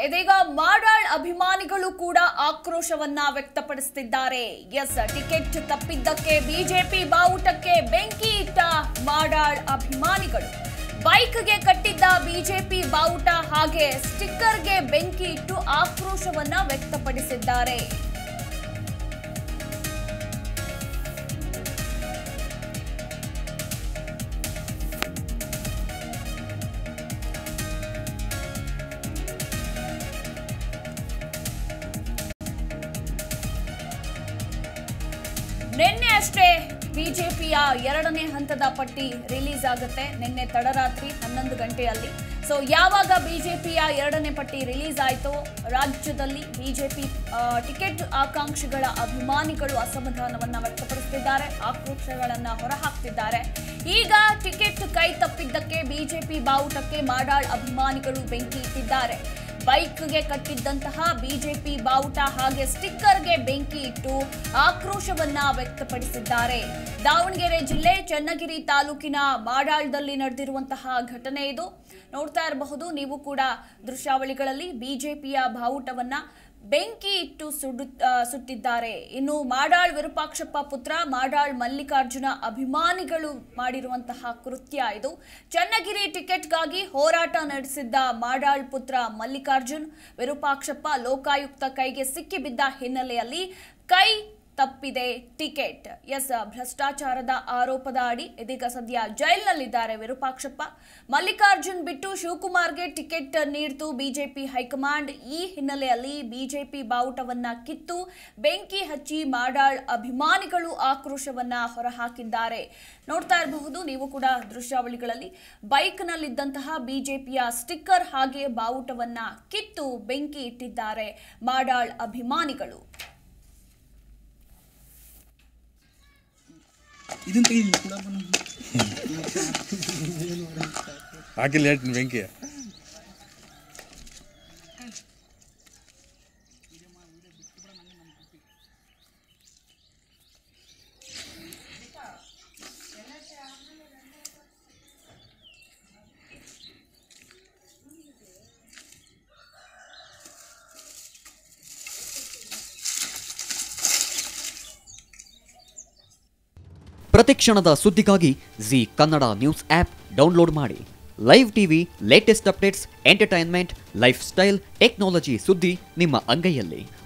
ಇದೀಗ ಮಾಡಾಳ್ ಅಭಿಮಾನಿಗಳು ಕೂಡ ಆಕ್ರೋಶವನ್ನ ವ್ಯಕ್ತಪಡಿಸುತ್ತಿದ್ದಾರೆ ಎಸ್ ಟಿಕೆಟ್ ತಪ್ಪಿದ್ದಕ್ಕೆ ಬಿಜೆಪಿ ಬಾವುಟಕ್ಕೆ ಬೆಂಕಿ ಇಟ್ಟ ಮಾಡಾಳ್ ಅಭಿಮಾನಿಗಳು ಬೈಕ್ಗೆ ಕಟ್ಟಿದ್ದ ಬಿಜೆಪಿ ಬಾವುಟ ಹಾಗೆ ಸ್ಟಿಕ್ಕರ್ಗೆ ಬೆಂಕಿ ಇಟ್ಟು ಆಕ್ರೋಶವನ್ನ ವ್ಯಕ್ತಪಡಿಸಿದ್ದಾರೆ ನಿನ್ನೆ ಅಷ್ಟೇ ಬಿಜೆಪಿಯ ಎರಡನೇ ಹಂತದ ಪಟ್ಟಿ ರಿಲೀಸ್ ಆಗುತ್ತೆ ನಿನ್ನೆ ತಡರಾತ್ರಿ ಹನ್ನೊಂದು ಗಂಟೆಯಲ್ಲಿ ಸೊ ಯಾವಾಗ ಬಿಜೆಪಿಯ ಎರಡನೇ ಪಟ್ಟಿ ರಿಲೀಸ್ ಆಯಿತೋ ರಾಜ್ಯದಲ್ಲಿ ಬಿಜೆಪಿ ಟಿಕೆಟ್ ಆಕಾಂಕ್ಷಿಗಳ ಅಭಿಮಾನಿಗಳು ಅಸಮಾಧಾನವನ್ನ ವ್ಯಕ್ತಪಡಿಸುತ್ತಿದ್ದಾರೆ ಆಕ್ರೋಶಗಳನ್ನ ಹೊರಹಾಕ್ತಿದ್ದಾರೆ ಈಗ ಟಿಕೆಟ್ ಕೈ ತಪ್ಪಿದ್ದಕ್ಕೆ ಬಿಜೆಪಿ ಬಾವುಟಕ್ಕೆ ಮಾಡಾಳ್ ಅಭಿಮಾನಿಗಳು ಬೆಂಕಿ ಇಟ್ಟಿದ್ದಾರೆ ಬೈಕ್ಗೆ ಕಟ್ಟಿದ್ದಂತಹ ಬಿಜೆಪಿ ಬಾವುಟ ಹಾಗೆ ಸ್ಟಿಕ್ಕರ್ಗೆ ಬೆಂಕಿ ಇಟ್ಟು ಆಕ್ರೋಶವನ್ನ ವ್ಯಕ್ತಪಡಿಸಿದ್ದಾರೆ ದಾವಣಗೆರೆ ಜಿಲ್ಲೆ ಚನ್ನಗಿರಿ ತಾಲೂಕಿನ ಮಾಡಾಳ್ದಲ್ಲಿ ನಡೆದಿರುವಂತಹ ಘಟನೆ ಇದು ನೋಡ್ತಾ ಇರಬಹುದು ನೀವು ಕೂಡ ದೃಶ್ಯಾವಳಿಗಳಲ್ಲಿ ಬಿಜೆಪಿಯ ಬಾವುಟವನ್ನ ಬೆಂಕಿ ಇಟ್ಟು ಸುಡು ಆ, ಸುಟ್ಟಿದ್ದಾರೆ ಇನ್ನು ಮಾಡಾಳ್ ವಿರೂಪಾಕ್ಷಪ್ಪ ಪುತ್ರ ಮಾಡಾಳ್ ಮಲ್ಲಿಕಾರ್ಜುನ ಅಭಿಮಾನಿಗಳು ಮಾಡಿರುವಂತಹ ಕೃತ್ಯ ಇದು ಚನ್ನಗಿರಿ ಟಿಕೆಟ್ಗಾಗಿ ಹೋರಾಟ ನಡೆಸಿದ್ದ ಮಾಡಾಳ್ ಪುತ್ರ ಮಲ್ಲಿಕಾರ್ಜುನ್ ವಿರೂಪಾಕ್ಷಪ್ಪ ಲೋಕಾಯುಕ್ತ ಕೈಗೆ ಸಿಕ್ಕಿಬಿದ್ದ ಹಿನ್ನೆಲೆಯಲ್ಲಿ ಕೈ ತಪ್ಪಿದೆ ಟಿಕೆಟ್ ಎಸ್ ಭ್ರಷ್ಟಾಚಾರದ ಆರೋಪದ ಅಡಿ ಇದೀಗ ಸದ್ಯ ಜೈಲಿನಲ್ಲಿದ್ದಾರೆ ವಿರೂಪಾಕ್ಷಪ್ಪ ಮಲ್ಲಿಕಾರ್ಜುನ್ ಬಿಟ್ಟು ಶಿವಕುಮಾರ್ಗೆ ಟಿಕೆಟ್ ನೀಡಿತು ಬಿಜೆಪಿ ಹೈಕಮಾಂಡ್ ಈ ಹಿನ್ನೆಲೆಯಲ್ಲಿ ಬಿಜೆಪಿ ಬಾವುಟವನ್ನ ಕಿತ್ತು ಬೆಂಕಿ ಹಚ್ಚಿ ಮಾಡಾಳ್ ಅಭಿಮಾನಿಗಳು ಆಕ್ರೋಶವನ್ನ ಹೊರಹಾಕಿದ್ದಾರೆ ನೋಡ್ತಾ ಇರಬಹುದು ನೀವು ಕೂಡ ದೃಶ್ಯಾವಳಿಗಳಲ್ಲಿ ಬೈಕ್ನಲ್ಲಿದ್ದಂತಹ ಬಿಜೆಪಿಯ ಸ್ಟಿಕ್ಕರ್ ಹಾಗೆ ಬಾವುಟವನ್ನ ಕಿತ್ತು ಬೆಂಕಿ ಇಟ್ಟಿದ್ದಾರೆ ಮಾಡಾಳ್ ಅಭಿಮಾನಿಗಳು ಇದನ್ನ ತೆಗಿ ಕೂಡ ಬನ್ನು. ಹಾಕಿಲ್ಲ ಹೇಳ್ತೀನಿ ಬೆಂಕಿ ಪ್ರತಿಕ್ಷಣದ ಸುದ್ದಿಗಾಗಿ Zee Kannada news app download ಮಾಡಿ live TV latest updates entertainment lifestyle technology ಸುದ್ದಿ ನಿಮ್ಮ ಅಂಗೈಯಲ್ಲಿ